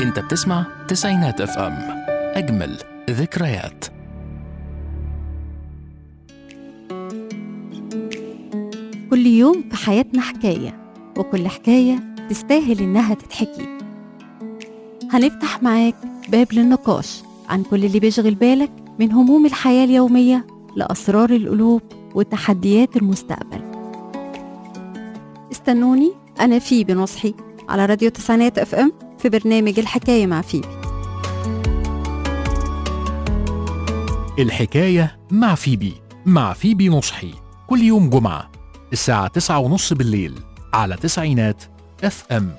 انت بتسمع تسعينات اف ام اجمل ذكريات كل يوم في حياتنا حكاية وكل حكاية تستاهل إنها تتحكي هنفتح معاك باب للنقاش عن كل اللي بيشغل بالك من هموم الحياة اليومية لأسرار القلوب وتحديات المستقبل استنوني أنا فيبي نصحي على راديو تسعينات اف ام في برنامج الحكاية مع فيبي الحكاية مع فيبي مع فيبي نصحي كل يوم جمعة الساعة تسعة ونص بالليل على تسعينات اف ام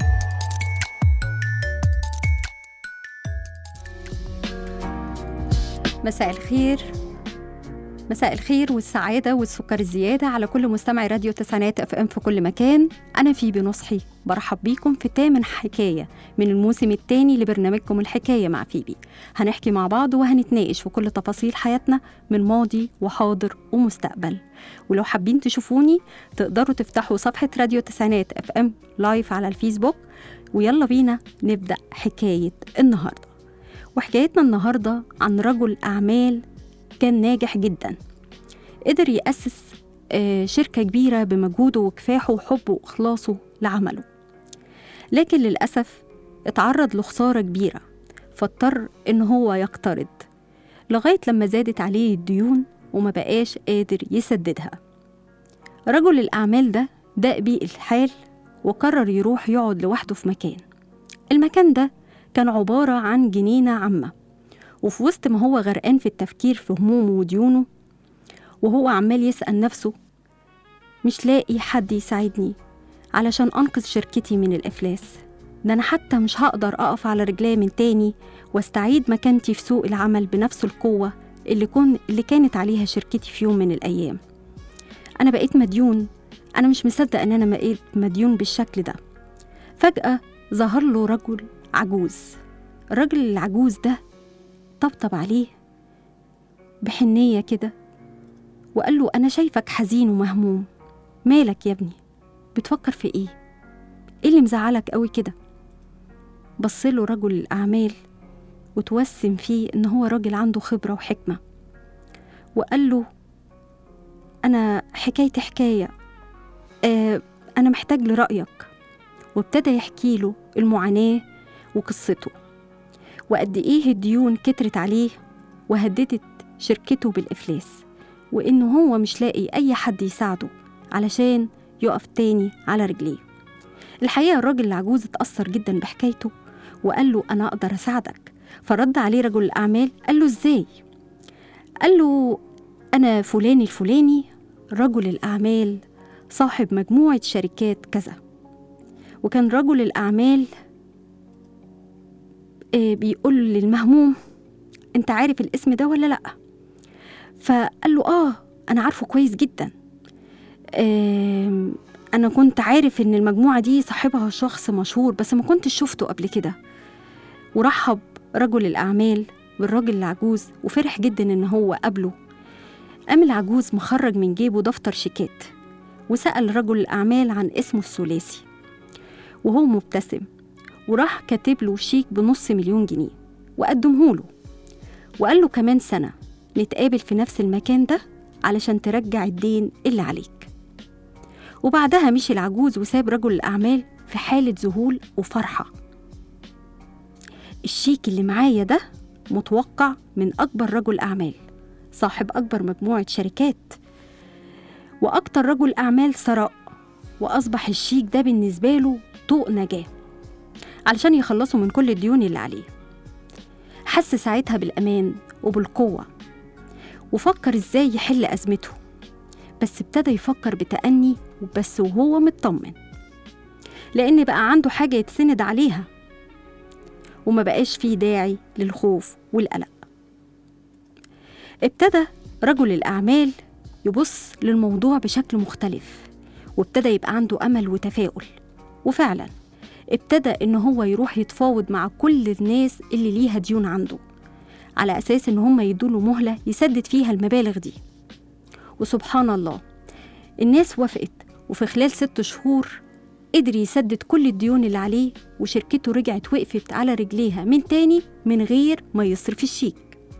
مساء الخير مساء الخير والسعادة والسكر الزيادة على كل مستمعي راديو تسعينات اف ام في كل مكان أنا فيبي نصحي برحب بيكم في تامن حكاية من الموسم الثاني لبرنامجكم الحكاية مع فيبي هنحكي مع بعض وهنتناقش في كل تفاصيل حياتنا من ماضي وحاضر ومستقبل ولو حابين تشوفوني تقدروا تفتحوا صفحة راديو تسعينات اف ام لايف على الفيسبوك ويلا بينا نبدأ حكاية النهاردة وحكايتنا النهاردة عن رجل أعمال كان ناجح جدا قدر يأسس آه، شركة كبيرة بمجهوده وكفاحه وحبه وإخلاصه لعمله لكن للأسف اتعرض لخسارة كبيرة فاضطر إن هو يقترض لغاية لما زادت عليه الديون وما بقاش قادر يسددها رجل الأعمال ده داق بيه الحال وقرر يروح يقعد لوحده في مكان المكان ده كان عبارة عن جنينة عامة وفي وسط ما هو غرقان في التفكير في همومه وديونه وهو عمال يسأل نفسه مش لاقي حد يساعدني علشان أنقذ شركتي من الإفلاس ده أنا حتى مش هقدر أقف على رجلي من تاني واستعيد مكانتي في سوق العمل بنفس القوة اللي, كن اللي كانت عليها شركتي في يوم من الأيام أنا بقيت مديون أنا مش مصدق إن أنا بقيت مديون بالشكل ده فجأة ظهر له رجل عجوز الراجل العجوز ده طبطب عليه بحنية كده وقال له أنا شايفك حزين ومهموم مالك يا ابني بتفكر في إيه؟ إيه اللي مزعلك قوي كده؟ بصله رجل الأعمال وتوسم فيه إن هو راجل عنده خبرة وحكمة وقال له أنا حكايتي حكاية آه أنا محتاج لرأيك وابتدى يحكي له المعاناة وقصته وقد إيه الديون كترت عليه وهددت شركته بالإفلاس وإنه هو مش لاقي أي حد يساعده علشان يقف تاني على رجليه الحقيقة الراجل العجوز اتأثر جدا بحكايته وقال له أنا أقدر أساعدك فرد عليه رجل الأعمال قال له إزاي؟ قال له أنا فلان الفلاني رجل الأعمال صاحب مجموعة شركات كذا وكان رجل الأعمال آه، بيقول للمهموم انت عارف الاسم ده ولا لا فقال له اه انا عارفه كويس جدا آم، انا كنت عارف ان المجموعه دي صاحبها شخص مشهور بس ما كنتش شفته قبل كده ورحب رجل الاعمال بالراجل العجوز وفرح جدا ان هو قابله قام العجوز مخرج من جيبه دفتر شيكات وسأل رجل الأعمال عن اسمه الثلاثي وهو مبتسم وراح كاتب له شيك بنص مليون جنيه وقدمه له وقال له كمان سنة نتقابل في نفس المكان ده علشان ترجع الدين اللي عليك وبعدها مشي العجوز وساب رجل الأعمال في حالة ذهول وفرحة الشيك اللي معايا ده متوقع من أكبر رجل أعمال صاحب أكبر مجموعة شركات وأكتر رجل أعمال ثراء وأصبح الشيك ده بالنسبة له طوق نجاة علشان يخلصوا من كل الديون اللي عليه حس ساعتها بالأمان وبالقوة وفكر إزاي يحل أزمته بس ابتدى يفكر بتأني وبس وهو مطمن لأن بقى عنده حاجة يتسند عليها وما بقاش فيه داعي للخوف والقلق ابتدى رجل الأعمال يبص للموضوع بشكل مختلف وابتدى يبقى عنده أمل وتفاؤل وفعلا ابتدى إن هو يروح يتفاوض مع كل الناس اللي ليها ديون عنده على أساس إن هم يدوله مهلة يسدد فيها المبالغ دي وسبحان الله الناس وافقت وفي خلال ست شهور قدر يسدد كل الديون اللي عليه وشركته رجعت وقفت على رجليها من تاني من غير ما يصرف الشيك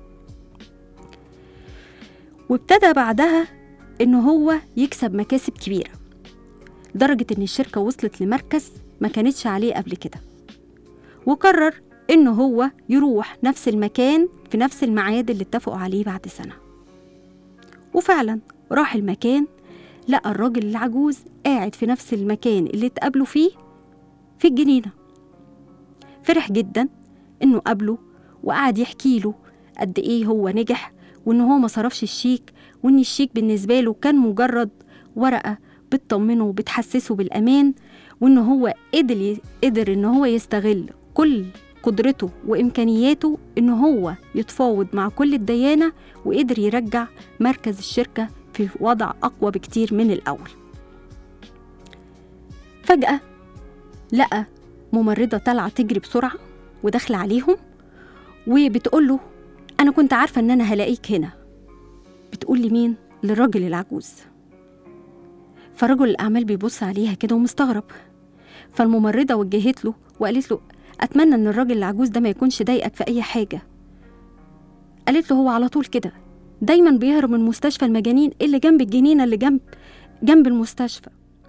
وابتدى بعدها إن هو يكسب مكاسب كبيرة لدرجة إن الشركة وصلت لمركز ما كانتش عليه قبل كده وقرر إن هو يروح نفس المكان في نفس الميعاد اللي اتفقوا عليه بعد سنة وفعلا راح المكان لقى الراجل العجوز قاعد في نفس المكان اللي اتقابلوا فيه في الجنينة فرح جدا إنه قابله وقعد يحكي له قد إيه هو نجح وإن هو ما صرفش الشيك وإن الشيك بالنسبة له كان مجرد ورقة بتطمنه وبتحسسه بالأمان وإن هو قدر قدر إن هو يستغل كل قدرته وإمكانياته إن هو يتفاوض مع كل الديانة وقدر يرجع مركز الشركة في وضع أقوى بكتير من الأول فجأة لقى ممرضة طالعة تجري بسرعة وداخلة عليهم وبتقول له أنا كنت عارفة إن أنا هلاقيك هنا بتقول لي مين؟ للراجل العجوز فرجل الأعمال بيبص عليها كده ومستغرب فالممرضة وجهت له وقالت له أتمنى إن الراجل العجوز ده ما يكونش ضايقك في أي حاجة قالت له هو على طول كده دايما بيهرب من مستشفى المجانين اللي جنب الجنينة اللي جنب جنب المستشفى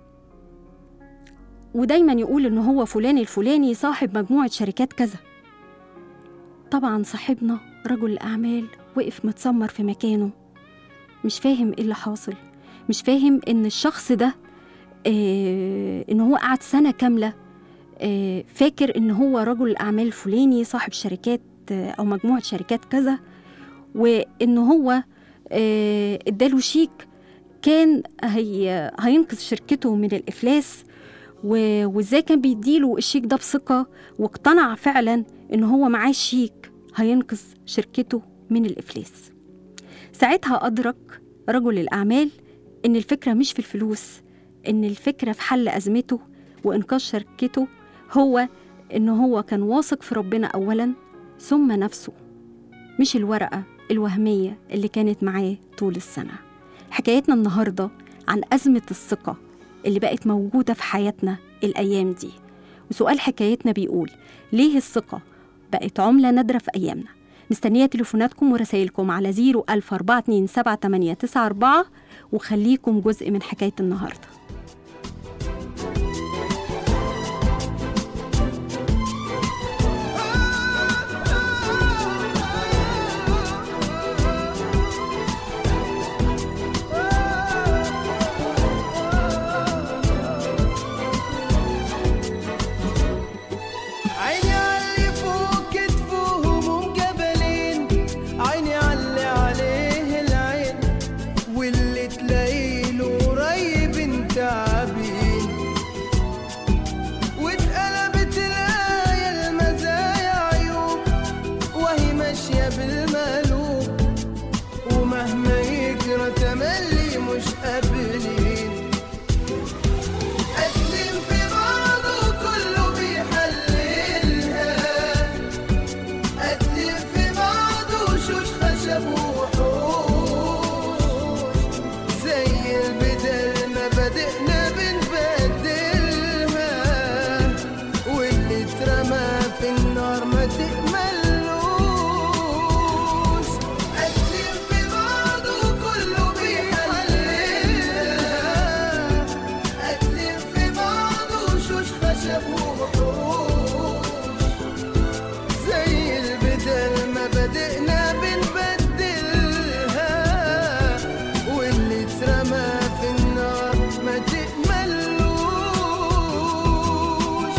ودايما يقول إن هو فلان الفلاني صاحب مجموعة شركات كذا طبعا صاحبنا رجل الأعمال وقف متسمر في مكانه مش فاهم إيه اللي حاصل مش فاهم إن الشخص ده آه إن هو قعد سنة كاملة آه فاكر إن هو رجل الأعمال الفلاني صاحب شركات آه أو مجموعة شركات كذا وإن هو آه اداله شيك كان هي هينقذ شركته من الإفلاس و- وإزاي كان بيديله الشيك ده بثقة واقتنع فعلا إن هو معاه شيك هينقذ شركته من الإفلاس ساعتها أدرك رجل الأعمال إن الفكرة مش في الفلوس إن الفكرة في حل أزمته وإنقاذ شركته هو إن هو كان واثق في ربنا أولا ثم نفسه مش الورقة الوهمية اللي كانت معاه طول السنة حكايتنا النهاردة عن أزمة الثقة اللي بقت موجودة في حياتنا الأيام دي وسؤال حكايتنا بيقول ليه الثقة بقت عملة نادرة في أيامنا مستنية تليفوناتكم ورسائلكم على 014278994 وخليكم جزء من حكاية النهارده عيني عاللي فوق كتفهم جبلين عيني عاللي عليه العين واللي تلاقيله قريب تعبين واتقلبت الآية المزايا عيوب وهي ماشية بالمقلوب ومهما يجرى تملي مش قابلين قدم في بعضه كله بيحللها قدم في بعضه شوش خشب وحوش زي البدل ما بدأنا بنبدلها واللي اترمى في النار ما تكملوش قدم في بعضه كله بيحللها قدم في بعضه شوش خشب وحوش زي البدل ما بدأنا بنبدلها واللي اترمى في النار ما تكملوش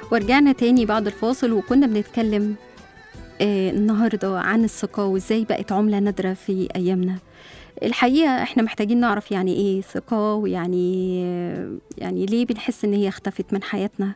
ورجعنا تاني بعد الفاصل وكنا بنتكلم آه النهاردة عن الثقة وإزاي بقت عملة نادرة في أيامنا الحقيقة احنا محتاجين نعرف يعني ايه ثقة ويعني يعني ليه بنحس ان هي اختفت من حياتنا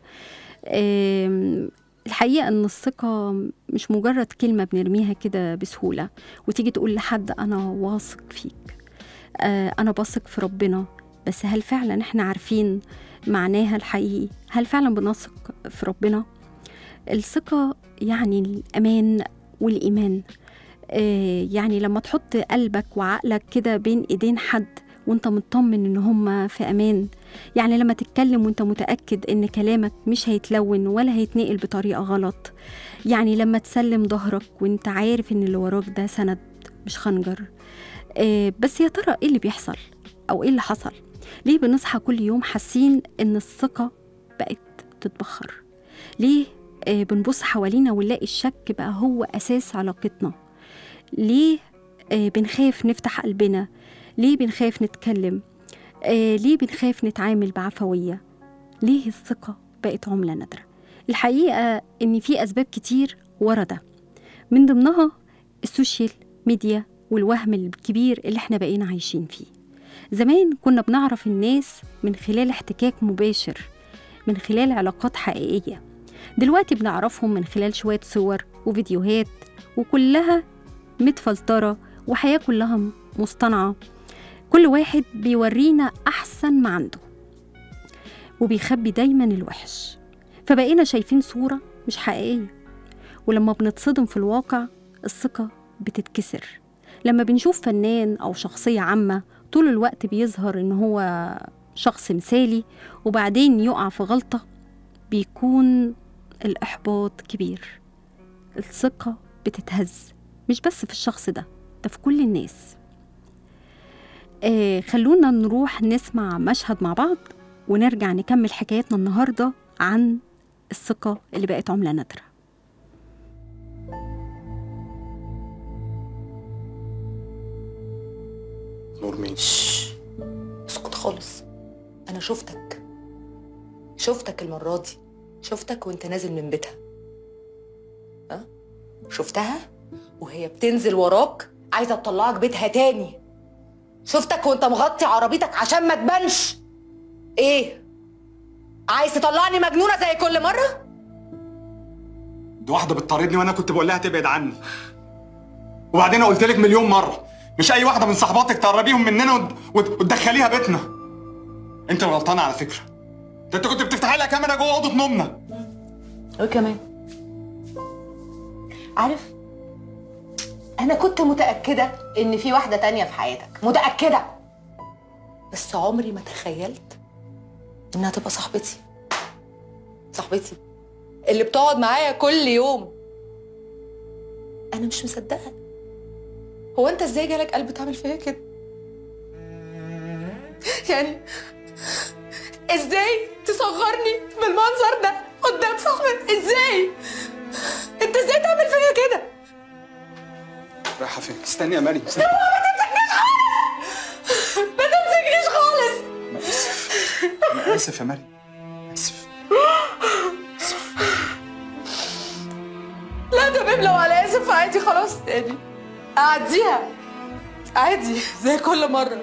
آم، الحقيقة ان الثقة مش مجرد كلمة بنرميها كده بسهولة وتيجي تقول لحد انا واثق فيك آه، انا بثق في ربنا بس هل فعلا احنا عارفين معناها الحقيقي هل فعلا بنثق في ربنا الثقة يعني الأمان والإيمان آه، يعني لما تحط قلبك وعقلك كده بين ايدين حد وانت مطمن ان هما في امان يعني لما تتكلم وانت متاكد ان كلامك مش هيتلون ولا هيتنقل بطريقه غلط يعني لما تسلم ظهرك وانت عارف ان اللي وراك ده سند مش خنجر آه، بس يا ترى ايه اللي بيحصل او ايه اللي حصل ليه بنصحى كل يوم حاسين ان الثقه بقت تتبخر ليه آه، بنبص حوالينا ونلاقي الشك بقى هو اساس علاقتنا ليه آه، بنخاف نفتح قلبنا ليه بنخاف نتكلم آه، ليه بنخاف نتعامل بعفوية ليه الثقة بقت عملة نادرة الحقيقة إن في أسباب كتير ورا ده من ضمنها السوشيال ميديا والوهم الكبير اللي احنا بقينا عايشين فيه زمان كنا بنعرف الناس من خلال احتكاك مباشر من خلال علاقات حقيقية دلوقتي بنعرفهم من خلال شوية صور وفيديوهات وكلها متفلترة وحياة كلها مصطنعة كل واحد بيورينا أحسن ما عنده وبيخبي دايما الوحش فبقينا شايفين صورة مش حقيقية ولما بنتصدم في الواقع الثقة بتتكسر لما بنشوف فنان أو شخصية عامة طول الوقت بيظهر إن هو شخص مثالي وبعدين يقع في غلطة بيكون الإحباط كبير الثقة بتتهز مش بس في الشخص ده ده في كل الناس آه خلونا نروح نسمع مشهد مع بعض ونرجع نكمل حكايتنا النهاردة عن الثقة اللي بقت عملة نادرة نور مين شش اسكت خالص انا شفتك شفتك المرة دي شفتك وانت نازل من بيتها ها شفتها وهي بتنزل وراك عايزة تطلعك بيتها تاني شفتك وانت مغطي عربيتك عشان ما تبانش ايه عايز تطلعني مجنونة زي كل مرة دي واحده بتطاردني وانا كنت بقول لها تبعد عني وبعدين أنا قلت لك مليون مره مش اي واحده من صحباتك تقربيهم مننا وت- وت- وتدخليها بيتنا انت الغلطانه على فكره ده انت كنت بتفتحي لها كاميرا جوه اوضه نومنا وكمان عارف انا كنت متاكده ان في واحده تانية في حياتك متاكده بس عمري ما تخيلت انها تبقى صاحبتي صاحبتي اللي بتقعد معايا كل يوم انا مش مصدقه هو انت ازاي جالك قلب تعمل فيا كده يعني ازاي تصغرني بالمنظر ده قدام صاحبي ازاي انت ازاي تعمل فيا كده رايحه فين استني يا مريم استني ما تمسكنيش خالص انا اسف يا مريم اسف لا تمام لو على اسف عادي خلاص يعني اعديها عادي زي كل مره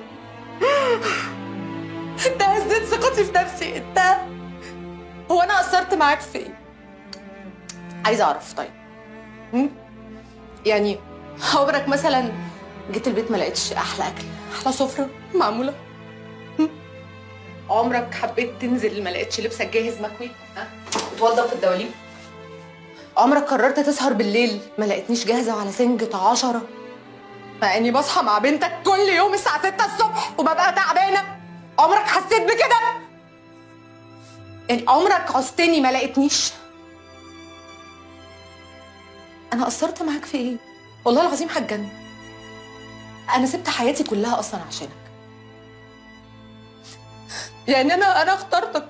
انت هزيت ثقتي في نفسي انت هو انا قصرت معاك في ايه عايزه اعرف طيب هم؟ يعني عمرك مثلا جيت البيت ما لقيتش احلى اكل احلى سفره معموله هم؟ عمرك حبيت تنزل ما لقيتش لبسك جاهز مكوي ها وتوضب في الدواليب عمرك قررت تسهر بالليل ما لقيتنيش جاهزة وعلى سنجة عشرة مع اني بصحى مع بنتك كل يوم الساعة ستة الصبح وببقى تعبانة عمرك حسيت بكده يعني عمرك عوزتني ما لقيتنيش انا قصرت معاك في ايه والله العظيم هتجنن انا سبت حياتي كلها اصلا عشانك يعني انا انا اخترتك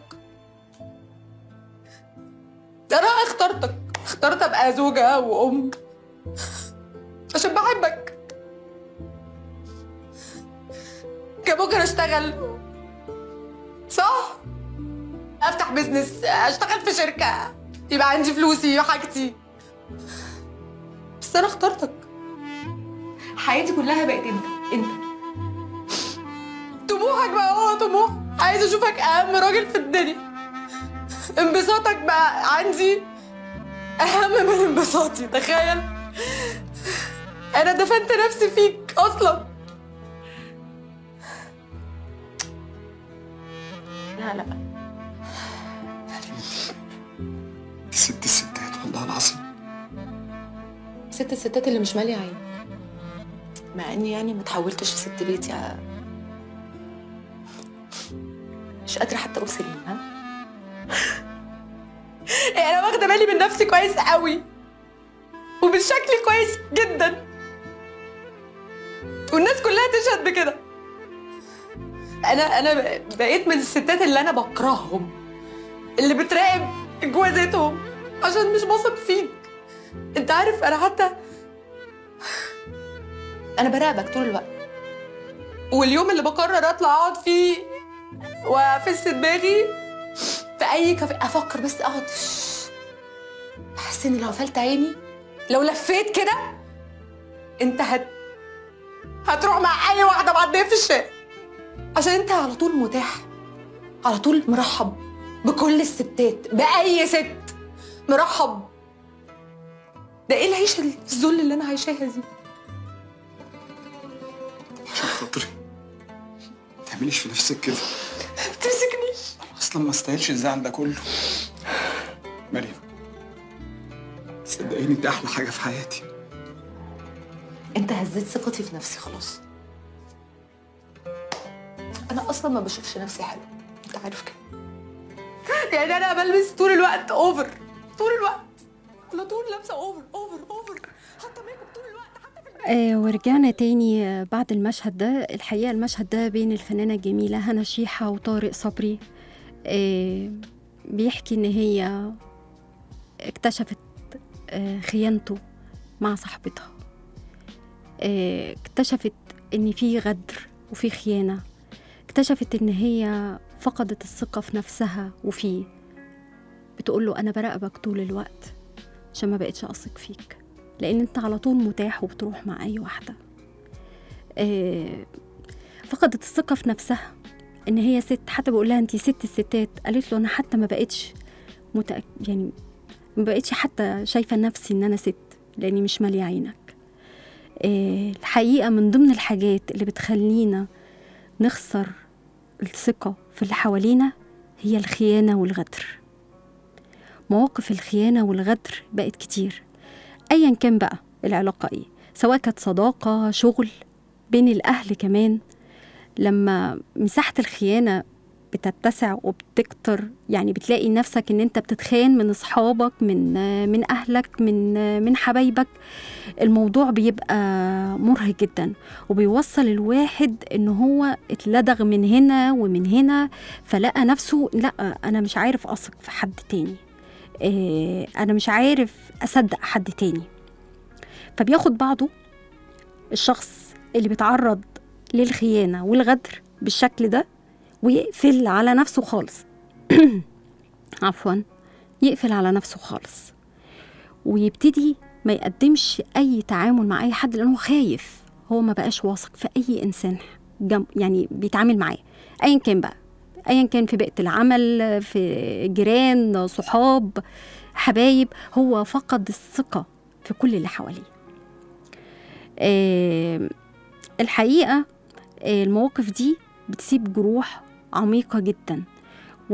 انا اخترتك اخترت ابقى زوجة وام عشان بحبك كان ممكن اشتغل صح افتح بيزنس اشتغل في شركة يبقى عندي فلوسي وحاجتي بس انا اخترتك حياتي كلها بقت انت انت طموحك بقى هو طموح عايزه اشوفك اهم راجل في الدنيا انبساطك بقى عندي اهم من انبساطي تخيل انا دفنت نفسي فيك اصلا لا لا دي ست الستات والله العظيم ست الستات اللي مش ماليه عين مع اني يعني ما تحولتش ست بيت يا مش قادره حتى اقول سليم ها يعني انا واخده بالي من نفسي كويس قوي ومن شكلي كويس جدا والناس كلها تشهد بكده انا انا بقيت من الستات اللي انا بكرههم اللي بتراقب جوازاتهم عشان مش بثق فيك انت عارف انا حتى انا براقبك طول الوقت واليوم اللي بقرر اطلع اقعد فيه وافس دماغي في اي كافيه افكر بس اقعد احس ان لو قفلت عيني لو لفيت كده انت هت هتروح مع اي واحده معديه في الشارع عشان انت على طول متاح على طول مرحب بكل الستات باي ست مرحب ده ايه العيشه الذل اللي انا عايشاها دي عشان خاطري ما تعمليش في نفسك كده ما تمسكنيش اصلا ما استاهلش الزعل ده كله مريم صدقيني دي احلى حاجه في حياتي انت هزيت ثقتي في نفسي خلاص انا اصلا ما بشوفش نفسي حلو انت عارف كده يعني انا بلبس طول الوقت اوفر طول الوقت على طول لابسه اوفر اوفر اوفر حتى ميك اب طول الوقت حتى في آه ورجعنا تاني آه، بعد المشهد ده الحقيقة المشهد ده بين الفنانة الجميلة هنا شيحة وطارق صبري آه بيحكي إن هي اكتشفت آه خيانته مع صاحبتها آه اكتشفت إن في غدر وفي خيانة اكتشفت إن هي فقدت الثقة في نفسها وفيه بتقول له أنا براقبك طول الوقت عشان ما بقتش أثق فيك لان انت على طول متاح وبتروح مع اي واحده آه، فقدت الثقه في نفسها ان هي ست حتى بقول لها انت ست الستات قالت له انا حتى ما بقتش متأك... يعني ما بقتش حتى شايفه نفسي ان انا ست لاني مش ماليه عينك آه، الحقيقه من ضمن الحاجات اللي بتخلينا نخسر الثقه في اللي حوالينا هي الخيانه والغدر مواقف الخيانه والغدر بقت كتير ايا كان بقى العلاقه ايه سواء كانت صداقه شغل بين الاهل كمان لما مساحه الخيانه بتتسع وبتكتر يعني بتلاقي نفسك ان انت بتتخان من اصحابك من من اهلك من من حبايبك الموضوع بيبقى مرهق جدا وبيوصل الواحد ان هو اتلدغ من هنا ومن هنا فلقى نفسه لا انا مش عارف اثق في حد تاني إيه، انا مش عارف اصدق حد تاني فبياخد بعضه الشخص اللي بيتعرض للخيانه والغدر بالشكل ده ويقفل على نفسه خالص عفوا يقفل على نفسه خالص ويبتدي ما يقدمش اي تعامل مع اي حد لانه خايف هو ما بقاش واثق في اي انسان جم يعني بيتعامل معاه ايا كان بقى ايا كان في بيئه العمل في جيران صحاب حبايب هو فقد الثقه في كل اللي حواليه آه، الحقيقه آه، المواقف دي بتسيب جروح عميقه جدا و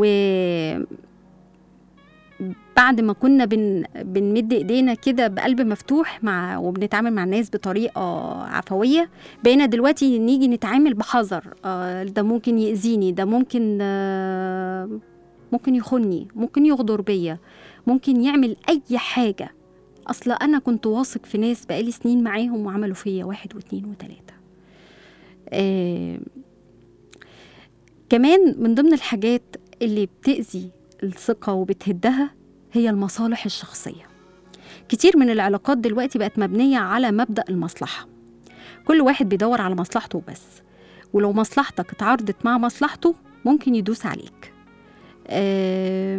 بعد ما كنا بن بنمد ايدينا كده بقلب مفتوح مع وبنتعامل مع الناس بطريقه عفويه بقينا دلوقتي نيجي نتعامل بحذر آه ده ممكن يأذيني ده ممكن آه ممكن يخوني ممكن يغدر بيا ممكن يعمل اي حاجه اصل انا كنت واثق في ناس بقالي سنين معاهم وعملوا فيا واحد واتنين وتلاته آه كمان من ضمن الحاجات اللي بتأذي الثقة وبتهدها هي المصالح الشخصية كتير من العلاقات دلوقتي بقت مبنية على مبدأ المصلحة كل واحد بيدور على مصلحته بس ولو مصلحتك اتعارضت مع مصلحته ممكن يدوس عليك آم،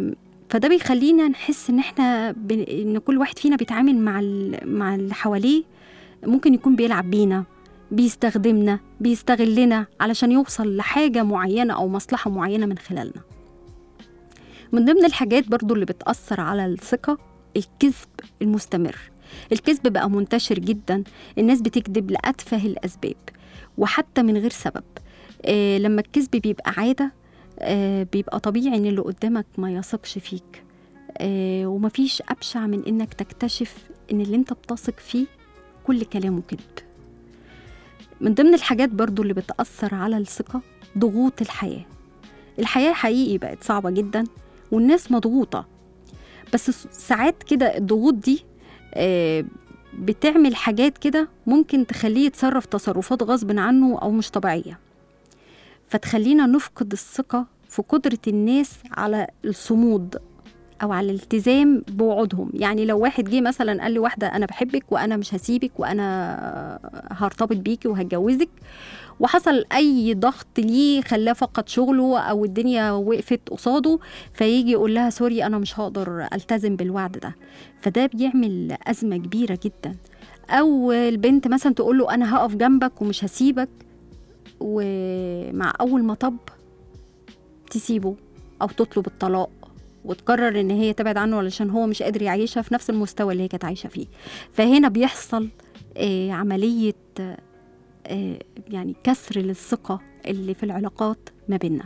فده بيخلينا نحس ان احنا ب... ان كل واحد فينا بيتعامل مع ال... مع اللي حواليه ممكن يكون بيلعب بينا بيستخدمنا بيستغلنا علشان يوصل لحاجة معينة أو مصلحة معينة من خلالنا من ضمن الحاجات برضو اللي بتأثر على الثقة الكذب المستمر الكذب بقى منتشر جدا الناس بتكذب لأتفه الأسباب وحتى من غير سبب آه لما الكذب بيبقى عادة آه بيبقى طبيعي ان اللي قدامك ما يثقش فيك آه ومفيش أبشع من انك تكتشف ان اللي انت بتثق فيه كل كلامه كذب من ضمن الحاجات برضو اللي بتأثر على الثقة ضغوط الحياة الحياة حقيقي بقت صعبة جدا والناس مضغوطة بس س- ساعات كده الضغوط دي آه، بتعمل حاجات كده ممكن تخليه يتصرف تصرفات غصب عنه أو مش طبيعية فتخلينا نفقد الثقة في قدرة الناس على الصمود أو على الالتزام بوعودهم يعني لو واحد جه مثلا قال لي واحدة أنا بحبك وأنا مش هسيبك وأنا هرتبط بيكي وهتجوزك وحصل أي ضغط ليه خلاه فقد شغله أو الدنيا وقفت قصاده فيجي يقول لها سوري أنا مش هقدر ألتزم بالوعد ده فده بيعمل أزمة كبيرة جدا أو البنت مثلا تقول له أنا هقف جنبك ومش هسيبك ومع أول مطب تسيبه أو تطلب الطلاق وتقرر ان هي تبعد عنه علشان هو مش قادر يعيشها في نفس المستوى اللي هي كانت عايشه فيه فهنا بيحصل آه عمليه آه يعني كسر للثقه اللي في العلاقات ما بيننا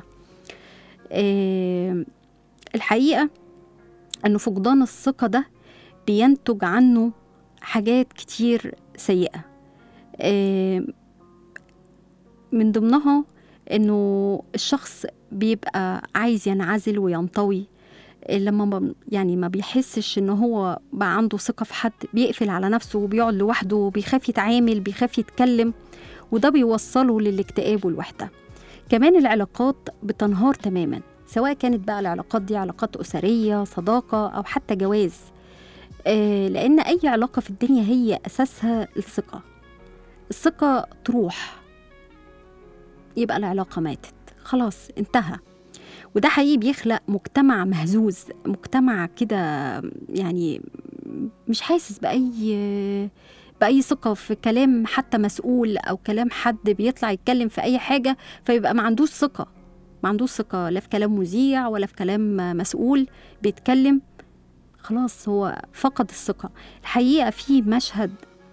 آه الحقيقه انه فقدان الثقه ده بينتج عنه حاجات كتير سيئه آه من ضمنها انه الشخص بيبقى عايز ينعزل وينطوي لما ما يعني ما بيحسش ان هو بقى عنده ثقه في حد بيقفل على نفسه وبيقعد لوحده بيخاف يتعامل بيخاف يتكلم وده بيوصله للاكتئاب والوحده كمان العلاقات بتنهار تماما سواء كانت بقى العلاقات دي علاقات أسرية صداقة أو حتى جواز آه لأن أي علاقة في الدنيا هي أساسها الثقة الثقة تروح يبقى العلاقة ماتت خلاص انتهى وده حقيقي بيخلق مجتمع مهزوز مجتمع كده يعني مش حاسس بأي بأي ثقة في كلام حتى مسؤول أو كلام حد بيطلع يتكلم في أي حاجة فيبقى ما عندوش ثقة ما عندوش ثقة لا في كلام مذيع ولا في كلام مسؤول بيتكلم خلاص هو فقد الثقة الحقيقة في مشهد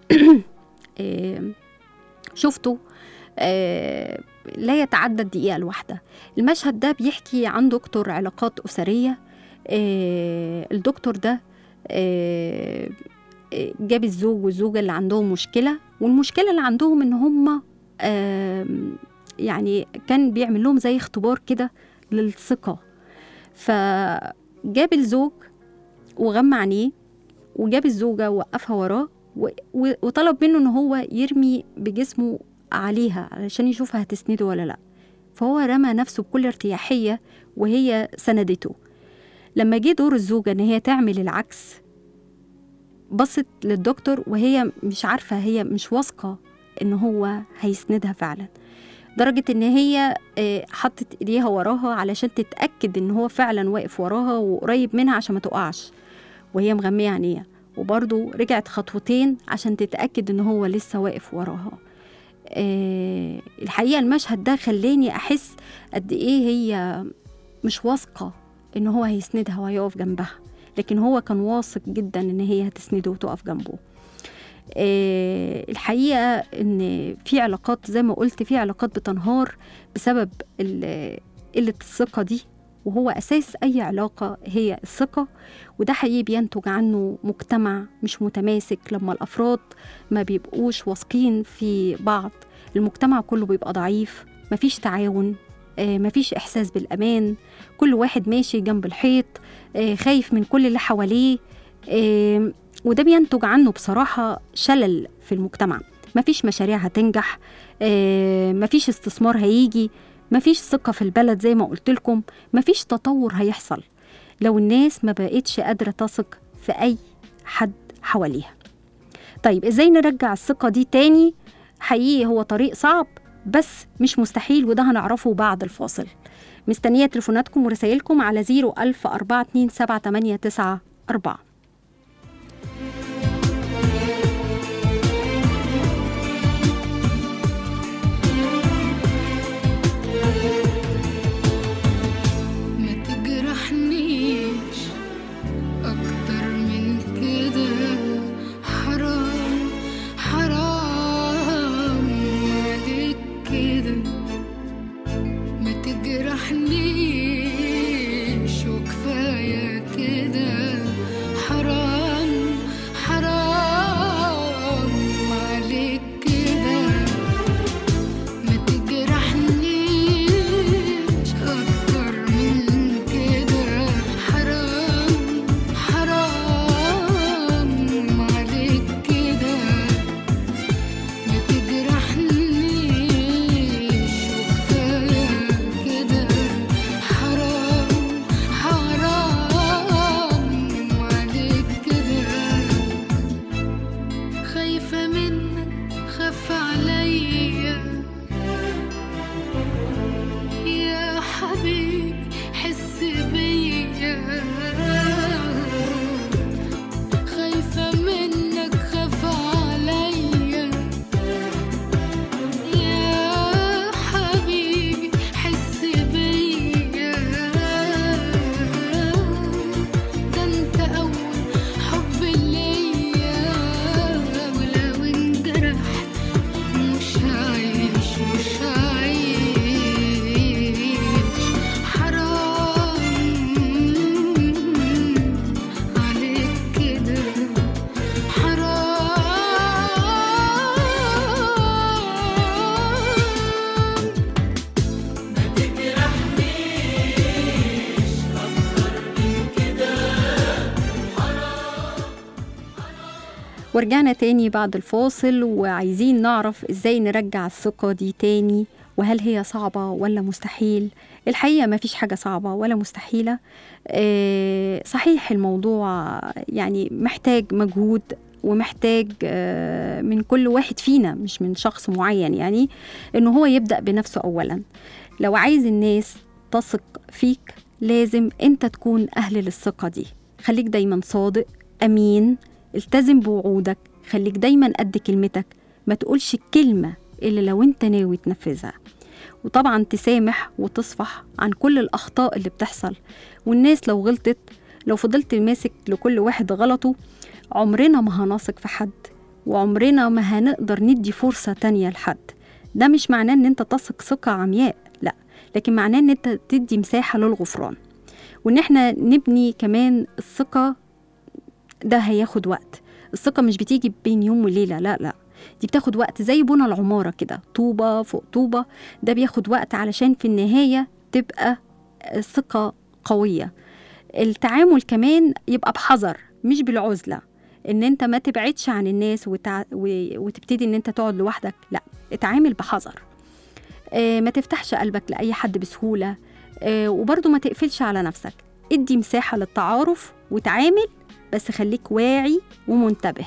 شفته لا يتعدى الدقيقة الواحدة المشهد ده بيحكي عن دكتور علاقات أسرية الدكتور ده جاب الزوج والزوجة اللي عندهم مشكلة والمشكلة اللي عندهم إن هم يعني كان بيعمل لهم زي اختبار كده للثقة فجاب الزوج وغمى عينيه وجاب الزوجة ووقفها وراه وطلب منه إن هو يرمي بجسمه عليها علشان يشوفها هتسنده ولا لا فهو رمى نفسه بكل ارتياحية وهي سندته لما جه دور الزوجة إن هي تعمل العكس بصت للدكتور وهي مش عارفة هي مش واثقة إن هو هيسندها فعلا درجة إن هي حطت إيديها وراها علشان تتأكد إن هو فعلا واقف وراها وقريب منها عشان ما تقعش وهي مغمية عينيها وبرضه رجعت خطوتين عشان تتأكد إن هو لسه واقف وراها أه الحقيقة المشهد ده خلاني أحس قد إيه هي مش واثقة إن هو هيسندها وهيقف جنبها لكن هو كان واثق جدا إن هي هتسنده وتقف جنبه أه الحقيقة إن في علاقات زي ما قلت في علاقات بتنهار بسبب قلة الثقة دي وهو أساس أي علاقة هي الثقة وده حقيقي بينتج عنه مجتمع مش متماسك لما الأفراد ما بيبقوش واثقين في بعض المجتمع كله بيبقى ضعيف مفيش تعاون مفيش إحساس بالأمان كل واحد ماشي جنب الحيط خايف من كل اللي حواليه وده بينتج عنه بصراحة شلل في المجتمع مفيش مشاريع هتنجح مفيش استثمار هيجي مفيش ثقة في البلد زي ما قلت لكم مفيش تطور هيحصل لو الناس ما بقتش قادرة تثق في أي حد حواليها طيب إزاي نرجع الثقة دي تاني حقيقي هو طريق صعب بس مش مستحيل وده هنعرفه بعد الفاصل مستنية تليفوناتكم ورسائلكم على 010427894 ما تجرحنيش أكتر من كده حرام حرام عليك كده ما تجرحنيش وكفاية كده حرام حرام عليك كده ما تجرحنيش أكتر من كده حرام حرام عليك كده ما تجرحنيش وكفاية كده حرام حرام عليك كده خايفة منك خاف عليا يا حبيبي حس بيا خايفة منك خاف عليا يا حبيبي حس بيا ده انت اول حب ليا ولو انجرحت مش هعيش مش هعيش حرام عليك كده حرام ورجعنا تاني بعد الفاصل وعايزين نعرف ازاي نرجع الثقة دي تاني وهل هي صعبة ولا مستحيل الحقيقة ما فيش حاجة صعبة ولا مستحيلة آه، صحيح الموضوع يعني محتاج مجهود ومحتاج آه، من كل واحد فينا مش من شخص معين يعني انه هو يبدأ بنفسه اولا لو عايز الناس تثق فيك لازم انت تكون اهل للثقة دي خليك دايما صادق امين التزم بوعودك خليك دايما قد كلمتك ما تقولش الكلمة اللي لو انت ناوي تنفذها وطبعا تسامح وتصفح عن كل الأخطاء اللي بتحصل والناس لو غلطت لو فضلت ماسك لكل واحد غلطه عمرنا ما هنثق في حد وعمرنا ما هنقدر ندي فرصة تانية لحد ده مش معناه ان انت تثق ثقة عمياء لا لكن معناه ان انت تدي مساحة للغفران وان احنا نبني كمان الثقة ده هياخد وقت الثقة مش بتيجي بين يوم وليلة لا لا دي بتاخد وقت زي بنى العمارة كده طوبة فوق طوبة ده بياخد وقت علشان في النهاية تبقى ثقة قوية التعامل كمان يبقى بحذر مش بالعزلة ان انت ما تبعدش عن الناس وتع... و... وتبتدي ان انت تقعد لوحدك لا اتعامل بحذر آه ما تفتحش قلبك لأي حد بسهولة آه وبرضه ما تقفلش على نفسك ادي مساحة للتعارف وتعامل بس خليك واعي ومنتبه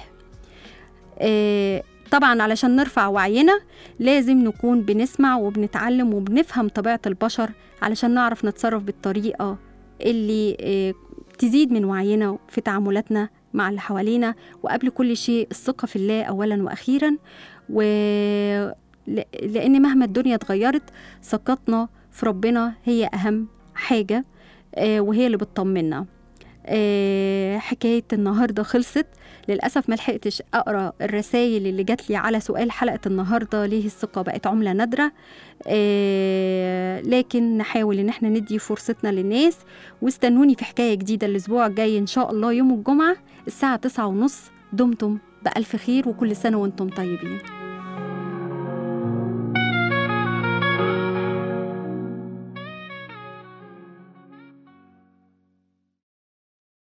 آه طبعا علشان نرفع وعينا لازم نكون بنسمع وبنتعلم وبنفهم طبيعة البشر علشان نعرف نتصرف بالطريقة اللي آه تزيد من وعينا في تعاملاتنا مع اللي حوالينا وقبل كل شيء الثقة في الله أولا وأخيرا و ل- لأن مهما الدنيا اتغيرت ثقتنا في ربنا هي أهم حاجة آه، وهي اللي بتطمنا آه، حكاية النهاردة خلصت للأسف ما لحقتش أقرأ الرسائل اللي جات لي على سؤال حلقة النهاردة ليه الثقة بقت عملة نادرة آه، لكن نحاول إن احنا ندي فرصتنا للناس واستنوني في حكاية جديدة الأسبوع الجاي إن شاء الله يوم الجمعة الساعة تسعة ونص دمتم بألف خير وكل سنة وانتم طيبين